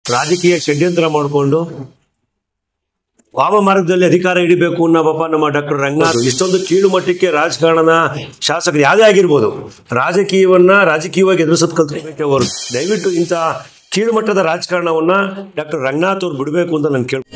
ರಾಜಕೀಯ ಷಡ್ಯಂತ್ರ ಮಾಡಿಕೊಂಡು ವಾಮ ಮಾರ್ಗದಲ್ಲಿ ಅಧಿಕಾರ ಹಿಡಿಬೇಕು ಅನ್ನೋ ಪಾಪ ನಮ್ಮ ಡಾಕ್ಟರ್ ರಂಗನಾಥ್ ಇಷ್ಟೊಂದು ಕೀಳು ಮಟ್ಟಕ್ಕೆ ರಾಜಕಾರಣನ ಶಾಸಕರು ಯಾವುದೇ ಆಗಿರ್ಬೋದು ರಾಜಕೀಯವನ್ನ ರಾಜಕೀಯವಾಗಿ ಎದುರಿಸೋದು ಕಲ್ತ್ಕೋಬೇಕೆ ಅವರು ದಯವಿಟ್ಟು ಇಂಥ ಕೀಳು ಮಟ್ಟದ ರಾಜಕಾರಣವನ್ನ ಡಾಕ್ಟರ್ ರಂಗನಾಥ್ ಅವ್ರು ಬಿಡಬೇಕು ಅಂತ ನಾನು ಕೇಳ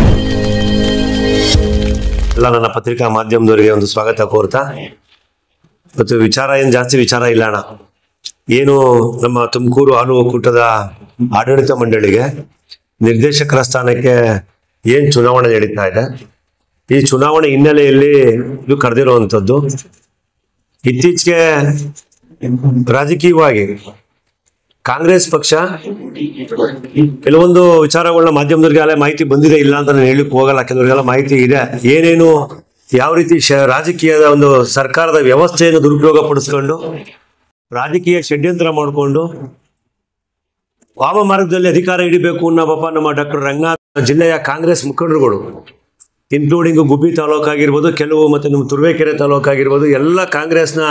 ಎಲ್ಲ ನನ್ನ ಪತ್ರಿಕಾ ಮಾಧ್ಯಮದವರಿಗೆ ಒಂದು ಸ್ವಾಗತ ಕೋರ್ತಾ ಇವತ್ತು ವಿಚಾರ ಏನು ಜಾಸ್ತಿ ವಿಚಾರ ಇಲ್ಲ ಅಣ್ಣ ಏನು ನಮ್ಮ ತುಮಕೂರು ಹಾಲು ಒಕ್ಕೂಟದ ಆಡಳಿತ ಮಂಡಳಿಗೆ ನಿರ್ದೇಶಕರ ಸ್ಥಾನಕ್ಕೆ ಏನು ಚುನಾವಣೆ ನಡೀತಾ ಇದೆ ಈ ಚುನಾವಣೆ ಹಿನ್ನೆಲೆಯಲ್ಲಿ ಇದು ಕರೆದಿರುವಂಥದ್ದು ಇತ್ತೀಚೆಗೆ ರಾಜಕೀಯವಾಗಿ ಕಾಂಗ್ರೆಸ್ ಪಕ್ಷ ಕೆಲವೊಂದು ವಿಚಾರಗಳನ್ನ ಮಾಧ್ಯಮದವ್ರಿಗೆ ಅಲ್ಲೇ ಮಾಹಿತಿ ಬಂದಿದೆ ಇಲ್ಲ ಅಂತ ನಾನು ಹೇಳಕ್ ಹೋಗಲ್ಲ ಕೆಲವರಿಗೆಲ್ಲ ಮಾಹಿತಿ ಇದೆ ಏನೇನು ಯಾವ ರೀತಿ ಶ- ರಾಜಕೀಯದ ಒಂದು ಸರ್ಕಾರದ ವ್ಯವಸ್ಥೆಯನ್ನು ದುರುಪಯೋಗ ಪಡಿಸ್ಕೊಂಡು ರಾಜಕೀಯ ಷಡ್ಯಂತ್ರ ಮಾಡಿಕೊಂಡು ವಾಮ ಮಾರ್ಗದಲ್ಲಿ ಅಧಿಕಾರ ಹಿಡಿಬೇಕು ಅನ್ನೋ ಪಾಪ ನಮ್ಮ ಡಾಕ್ಟರ್ ರಂಗನಾಥ್ ಜಿಲ್ಲೆಯ ಕಾಂಗ್ರೆಸ್ ಮುಖಂಡರುಗಳು ಇನ್ಕ್ಲೂಡಿಂಗ್ ಗುಬ್ಬಿ ತಾಲೂಕು ಆಗಿರ್ಬೋದು ಕೆಲವು ಮತ್ತೆ ನಮ್ಮ ತುರುವೇಕೆರೆ ತಾಲೂಕು ಆಗಿರ್ಬೋದು ಎಲ್ಲ ಕಾಂಗ್ರೆಸ್ನ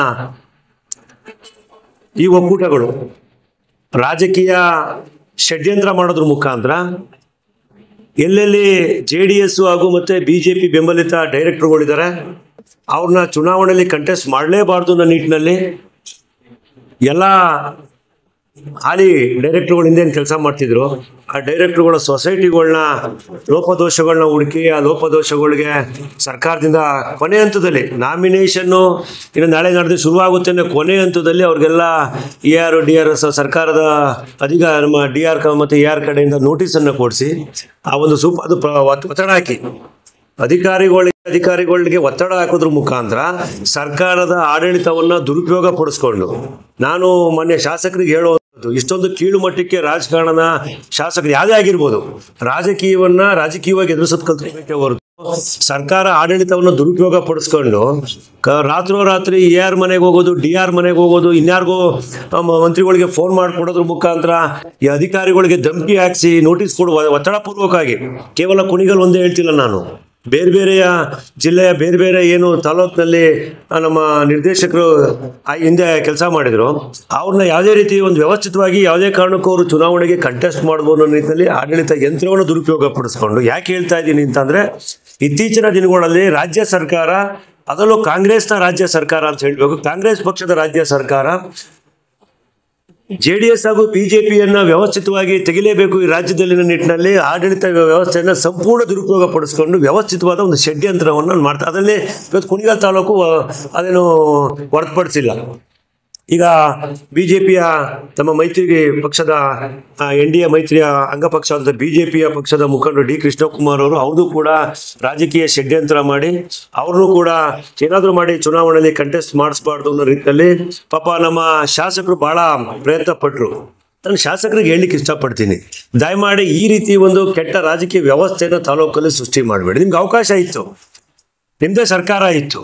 ಈ ಒಕ್ಕೂಟಗಳು ರಾಜಕೀಯ ಷಡ್ಯಂತ್ರ ಮಾಡೋದ್ರ ಮುಖಾಂತರ ಎಲ್ಲೆಲ್ಲಿ ಜೆ ಡಿ ಎಸ್ ಹಾಗೂ ಮತ್ತೆ ಬಿ ಜೆ ಪಿ ಬೆಂಬಲಿತ ಡೈರೆಕ್ಟರ್ಗಳಿದ್ದಾರೆ ಅವ್ರನ್ನ ಚುನಾವಣೆಯಲ್ಲಿ ಕಂಟೆಸ್ಟ್ ಮಾಡಲೇಬಾರ್ದು ಅನ್ನೋ ನಿಟ್ಟಿನಲ್ಲಿ ಎಲ್ಲ ಹಾಲಿ ಡೈರೆಕ್ಟರ್ಗಳು ಹಿಂದೇನು ಕೆಲಸ ಮಾಡ್ತಿದ್ರು ಆ ಡೈರೆಕ್ಟರ್ಗಳ ಸೊಸೈಟಿಗಳನ್ನ ಲೋಪದೋಷಗಳನ್ನ ಹುಡುಕಿ ಆ ಲೋಪದೋಷಗಳಿಗೆ ಸರ್ಕಾರದಿಂದ ಕೊನೆ ಹಂತದಲ್ಲಿ ನಾಮಿನೇಷನ್ನು ಇನ್ನು ನಾಳೆ ನಾಡ್ದು ಶುರುವಾಗುತ್ತೆ ಅನ್ನೋ ಕೊನೆ ಹಂತದಲ್ಲಿ ಅವ್ರಿಗೆಲ್ಲ E R D R S ಸರ್ಕಾರದ ಅಧಿಕಾರ ನಮ್ಮ ಡಿ ಆರ್ ಮತ್ತು ಎ ಆರ್ ಕಡೆಯಿಂದ ನೋಟಿಸನ್ನು ಕೊಡಿಸಿ ಆ ಒಂದು ಸೂಪ್ ಅದು ಪ್ರ- ಒತ್- ಒತ್ತಡ ಹಾಕಿ ಅಧಿಕಾರಿಗಳಿಗೆ ಅಧಿಕಾರಿಗಳಿಗೆ ಒತ್ತಡ ಹಾಕೋದ್ರ ಮುಖಾಂತರ ಸರ್ಕಾರದ ಆಡಳಿತವನ್ನ ದುರುಪಯೋಗ ಪಡಿಸ್ಕೊಂಡು ನಾನು ಮೊನ್ನೆ ಶಾಸಕರಿಗೆ ಹೇಳುವಂಥದ್ದು ಇಷ್ಟೊಂದು ಕೀಳು ಮಟ್ಟಕ್ಕೆ ರಾಜಕಾರಣನ ಶಾಸಕರು ಯಾವುದೇ ಆಗಿರ್ಬೋದು ರಾಜಕೀಯವನ್ನ ರಾಜಕೀಯವಾಗಿ ಎದುರಿಸೋದು ಕಲ್ತ್ಕೋಬೇಕೆ ಹೊರತು ಸರ್ಕಾರ ಆಡಳಿತವನ್ನು ದುರುಪಯೋಗ ಪಡಿಸ್ಕೊಂಡು ಕ- ರಾತ್ರೋರಾತ್ರಿ ಎ ಆರ್ ಮನೆಗೆ ಹೋಗೋದು ಡಿ ಆರ್ ಮನೆಗೆ ಹೋಗೋದು ಇನ್ಯಾರಿಗೋ ಆ, ಮ- ಮಂತ್ರಿಗಳಿಗೆ ಫೋನ್ ಮಾಡಿಕೊಡೋದ್ರ ಮುಖಾಂತರ ಈ ಅಧಿಕಾರಿಗಳಿಗೆ ಧಮಕಿ ಹಾಕಿಸಿ ನೋಟಿಸ್ ಕೊಡುವ ಒತ್ತಡ ಪೂರ್ವಕವಾಗಿ ಕೇವಲ ಕುಣಿಗಲ್ ಒಂದೇ ಹೇಳ್ತಿಲ್ಲ ನಾನು ಬೇರೆ ಬೇರೆಯ ಜಿಲ್ಲೆಯ ಬೇರೆ ಬೇರೆ ಏನು ತಾಲೂಕಿನಲ್ಲಿ ಆ, ನಮ್ಮ ನಿರ್ದೇಶಕರು ಆ ಹಿಂದೆ ಕೆಲಸ ಮಾಡಿದ್ರು ಅವ್ರನ್ನ ಯಾವುದೇ ರೀತಿ ಒಂದು ವ್ಯವಸ್ಥಿತವಾಗಿ ಯಾವುದೇ ಕಾರಣಕ್ಕೂ ಅವರು ಚುನಾವಣೆಗೆ ಕಂಟೆಸ್ಟ್ ಮಾಡ್ಬೋದು ಅನ್ನೋ ನಿಟ್ಟಿನಲ್ಲಿ ಆಡಳಿತ ಯಂತ್ರವನ್ನು ದುರುಪಯೋಗ ಪಡಿಸ್ಕೊಂಡು ಯಾಕೆ ಹೇಳ್ತಾ ಇದ್ದೀನಿ ಅಂತಂದ್ರೆ ಇತ್ತೀಚಿನ ದಿನಗಳಲ್ಲಿ ರಾಜ್ಯ ಸರ್ಕಾರ ಅದರಲ್ಲೂ ಕಾಂಗ್ರೆಸ್ನ ರಾಜ್ಯ ಸರ್ಕಾರ ಅಂತ ಹೇಳಬೇಕು ಕಾಂಗ್ರೆಸ್ ಪಕ್ಷದ ರಾಜ್ಯ ಸರ್ಕಾರ ಜೆ ಡಿ ಎಸ್ ಹಾಗೂ ಬಿಜೆಪಿಯನ್ನ ವ್ಯವಸ್ಥಿತವಾಗಿ ತೆಗಿಲೇಬೇಕು ಈ ರಾಜ್ಯದಲ್ಲಿನ ನಿಟ್ಟಿನಲ್ಲಿ ಆಡಳಿತ ವ್ಯವಸ್ಥೆಯನ್ನು ಸಂಪೂರ್ಣ ದುರುಪಯೋಗ ಪಡಿಸ್ಕೊಂಡು ವ್ಯವಸ್ಥಿತವಾದ ಒಂದು ಷಡ್ಯಂತ್ರವನ್ನು ಮಾಡ್ತಾರೆ ಅದರಲ್ಲಿ ಇವತ್ತು ಕುಣಿಗಲ್ ತಾಲೂಕು ಆ, ಅದೇನು ಹೊರತುಪಡಿಸಿಲ್ಲ ಈಗ ಬಿಜೆಪಿಯ ತಮ್ಮ ಮೈತ್ರಿ ಪಕ್ಷದ ಎನ್ ಡಿ ಎ ಮೈತ್ರಿಯ ಅಂಗಪಕ್ಷ ಅಂತ ಬಿಜೆಪಿಯ ಪಕ್ಷದ ಮುಖಂಡರು ಡಿ ಕೃಷ್ಣಕುಮಾರ್ ಅವರು ಅವ್ರದ್ದು ಕೂಡ ರಾಜಕೀಯ ಷಡ್ಯಂತ್ರ ಮಾಡಿ ಅವ್ರನ್ನೂ ಕೂಡ ಏನಾದರೂ ಮಾಡಿ ಚುನಾವಣೆಯಲ್ಲಿ ಕಂಟೆಸ್ಟ್ ಮಾಡಿಸ್ಬಾರ್ದು ಅನ್ನೋ ರೀತಿಯಲ್ಲಿ ಪಾಪ ನಮ್ಮ ಶಾಸಕರು ಬಹಳ ಪ್ರಯತ್ನ ಪಟ್ಟರು ನಾನು ಶಾಸಕರಿಗೆ ಹೇಳಲಿಕ್ಕೆ ಇಷ್ಟಪಡ್ತೀನಿ ದಯಮಾಡಿ ಈ ರೀತಿ ಒಂದು ಕೆಟ್ಟ ರಾಜಕೀಯ ವ್ಯವಸ್ಥೆಯನ್ನು ತಾಲೂಕಲ್ಲಿ ಸೃಷ್ಟಿ ಮಾಡಬೇಡಿ ನಿಮ್ಗೆ ಅವಕಾಶ ಇತ್ತು ನಿಮ್ಮದೇ ಸರ್ಕಾರ ಇತ್ತು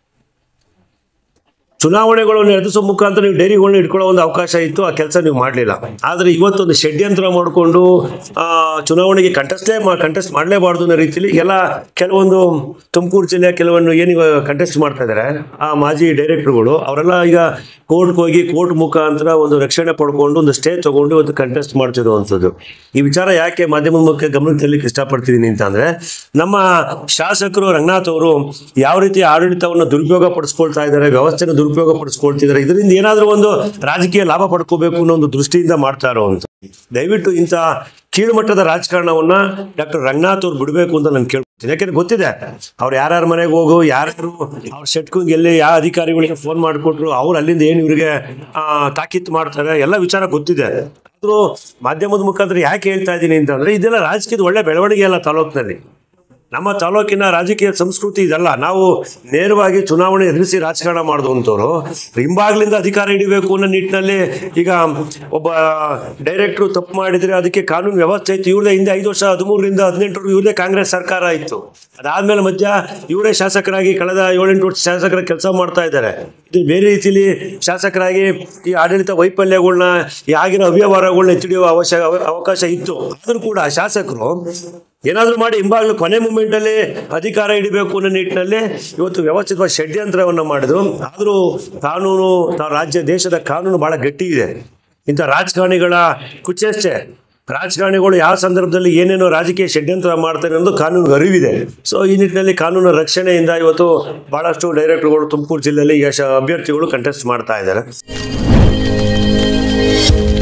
ಚುನಾವಣೆಗಳನ್ನು ಎದುರಿಸೋ ಮುಖಾಂತರ ನೀವು ಡೈರಿಗಳನ್ನ ಇಟ್ಕೊಳ್ಳೋ ಒಂದು ಅವಕಾಶ ಇತ್ತು ಆ ಕೆಲಸ ನೀವು ಮಾಡಲಿಲ್ಲ ಆದರೆ ಇವತ್ತೊಂದು ಷಡ್ಯಂತ್ರ ಮಾಡಿಕೊಂಡು ಚುನಾವಣೆಗೆ ಕಂಟೆಸ್ಟೇ ಮಾ ಕಂಟೆಸ್ಟ್ ಮಾಡಲೇಬಾರ್ದು ಅನ್ನೋ ರೀತಿಯಲ್ಲಿ ಎಲ್ಲ ಕೆಲವೊಂದು ತುಮಕೂರು ಜಿಲ್ಲೆಯ ಕೆಲವೊಂದು ಏನು ಕಂಟೆಸ್ಟ್ ಮಾಡ್ತಾ ಇದ್ದಾರೆ ಆ ಮಾಜಿ ಡೈರೆಕ್ಟರ್ಗಳು ಅವರೆಲ್ಲ ಈಗ ಕೋರ್ಟ್ಗೆ ಹೋಗಿ ಕೋರ್ಟ್ ಮುಖಾಂತರ ಒಂದು ರಕ್ಷಣೆ ಪಡ್ಕೊಂಡು ಒಂದು ಸ್ಟೇ ತಗೊಂಡು ಒಂದು ಕಂಟೆಸ್ಟ್ ಮಾಡ್ತಿರುವಂಥದ್ದು ಈ ವಿಚಾರ ಯಾಕೆ ಮಾಧ್ಯಮದ ಮುಖ್ಯ ಗಮನಕ್ಕೆ ತರಲಿಕ್ಕೆ ಇಷ್ಟಪಡ್ತಿದ್ದೀನಿ ಅಂತಂದ್ರೆ ನಮ್ಮ ಶಾಸಕರು ರಂಗನಾಥ್ ಅವರು ಯಾವ ರೀತಿ ಆಡಳಿತವನ್ನು ದುರುಪಯೋಗ ಪಡಿಸ್ಕೊಳ್ತಾ ಇದ್ದಾರೆ ವ್ಯವಸ್ಥೆನ ದುರುಪಯೋಗ ಪಡಿಸ್ಕೊಳ್ತಿದ್ದಾರೆ ಇದರಿಂದ ಏನಾದರೂ ಒಂದು ರಾಜಕೀಯ ಲಾಭ ಪಡ್ಕೋಬೇಕು ಅನ್ನೋ ಒಂದು ದೃಷ್ಟಿಯಿಂದ ಮಾಡ್ತಾ ಇರೋವಂಥ ದಯವಿಟ್ಟು ಇಂಥ ಕೀಳುಮಟ್ಟದ ರಾಜಕಾರಣವನ್ನ ಡಾಕ್ಟರ್ ರಂಗನಾಥ್ ಅವ್ರು ಬಿಡಬೇಕು ಅಂತ ನಾನು ಕೇಳ್ಕೊತೀನಿ ಯಾಕೆಂದ್ರೆ ಗೊತ್ತಿದೆ ಅವ್ರು ಯಾರ್ಯಾರ ಮನೆಗೆ ಹೋಗು ಯಾರ್ಯಾರು ಅವ್ರ ಶೆಟ್ಕಂಗೆ ಎಲ್ಲಿ ಯಾವ ಅಧಿಕಾರಿಗಳಿಗೆ ಫೋನ್ ಮಾಡಿಕೊಟ್ರು ಅವ್ರು ಅಲ್ಲಿಂದ ಏನು ಇವರಿಗೆ ತಾಕೀತು ಮಾಡ್ತಾರೆ ಎಲ್ಲ ವಿಚಾರ ಗೊತ್ತಿದೆ ಆದರೂ ಮಾಧ್ಯಮದ ಮುಖಾಂತರ ಯಾಕೆ ಹೇಳ್ತಾ ಇದ್ದೀನಿ ಅಂತಂದ್ರೆ ಇದೆಲ್ಲ ರಾಜಕೀಯದ ಒಳ್ಳೆ ಬೆಳವಣಿಗೆ ಅಲ್ಲ ತಾಲೂಕಿನಲ್ಲಿ ನಮ್ಮ ತಾಲೂಕಿನ ರಾಜಕೀಯ ಸಂಸ್ಕೃತಿ ಇದಲ್ಲ ನಾವು ನೇರವಾಗಿ ಚುನಾವಣೆ ಎದುರಿಸಿ ರಾಜಕಾರಣ ಮಾಡಿದಂಥವ್ರು ಹಿಂಬಾಗ್ಲಿಂದ ಅಧಿಕಾರ ಹಿಡಿಬೇಕು ಅನ್ನೋ ನಿಟ್ಟಿನಲ್ಲಿ ಈಗ ಒಬ್ಬ ಡೈರೆಕ್ಟ್ರು ತಪ್ಪು ಮಾಡಿದ್ರೆ ಅದಕ್ಕೆ ಕಾನೂನು ವ್ಯವಸ್ಥೆ ಇತ್ತು ಇವ್ರದೇ ಹಿಂದೆ ಐದು ವರ್ಷ ಹದಿಮೂರರಿಂದ ಹದಿನೆಂಟರವರೆಗೂ ಇವ್ರದೇ ಕಾಂಗ್ರೆಸ್ ಸರ್ಕಾರ ಇತ್ತು ಅದಾದ್ಮೇಲೆ ಮಧ್ಯ ಇವರೇ ಶಾಸಕರಾಗಿ ಕಳೆದ ಏಳೆಂಟು ವರ್ಷ ಶಾಸಕರ ಕೆಲಸ ಮಾಡ್ತಾ ಇದ್ದಾರೆ ಇದು ಬೇರೆ ರೀತಿಯಲ್ಲಿ ಶಾಸಕರಾಗಿ ಈ ಆಡಳಿತ ವೈಫಲ್ಯಗಳನ್ನ ಈ ಆಗಿರೋ ಅವ್ಯವಹಾರಗಳನ್ನ ಎತ್ತಿಡಿಯುವ ಅವಶ್ಯ ಅವಕಾಶ ಇತ್ತು ಆದರೂ ಕೂಡ ಶಾಸಕರು ಏನಾದರೂ ಮಾಡಿ ಹಿಂಬಾಗ್ಲು ಕೊನೆ ಮೂಮೆಂಟಲ್ಲಿ ಅಧಿಕಾರ ಹಿಡಿಬೇಕು ಅನ್ನೋ ನಿಟ್ಟಿನಲ್ಲಿ ಇವತ್ತು ವ್ಯವಸ್ಥಿತವಾದ ಷಡ್ಯಂತ್ರವನ್ನು ಮಾಡಿದ್ರು ಆದರೂ ಕಾನೂನು ತಾ- ರಾಜ್ಯ ದೇಶದ ಕಾನೂನು ಬಹಳ ಗಟ್ಟಿ ಇದೆ ಇಂಥ ರಾಜಕಾರಣಿಗಳ ಕುಚೇಷ್ಟೆ ರಾಜಕಾರಣಿಗಳು ಯಾವ ಸಂದರ್ಭದಲ್ಲಿ ಏನೇನೋ ರಾಜಕೀಯ ಷಡ್ಯಂತ್ರ ಮಾಡ್ತಾರೆ ಅನ್ನೋದು ಕಾನೂನು ಅರಿವಿದೆ ಸೊ ಈ ನಿಟ್ಟಿನಲ್ಲಿ ಕಾನೂನು ರಕ್ಷಣೆಯಿಂದ ಇವತ್ತು ಬಹಳಷ್ಟು ಡೈರೆಕ್ಟರ್ಗಳು ತುಮಕೂರು ಜಿಲ್ಲೆಯಲ್ಲಿ ಯಶ ಅಭ್ಯರ್ಥಿಗಳು ಕಂಟೆಸ್ಟ್ ಮಾಡ್ತಾ ಇದ್ದಾರೆ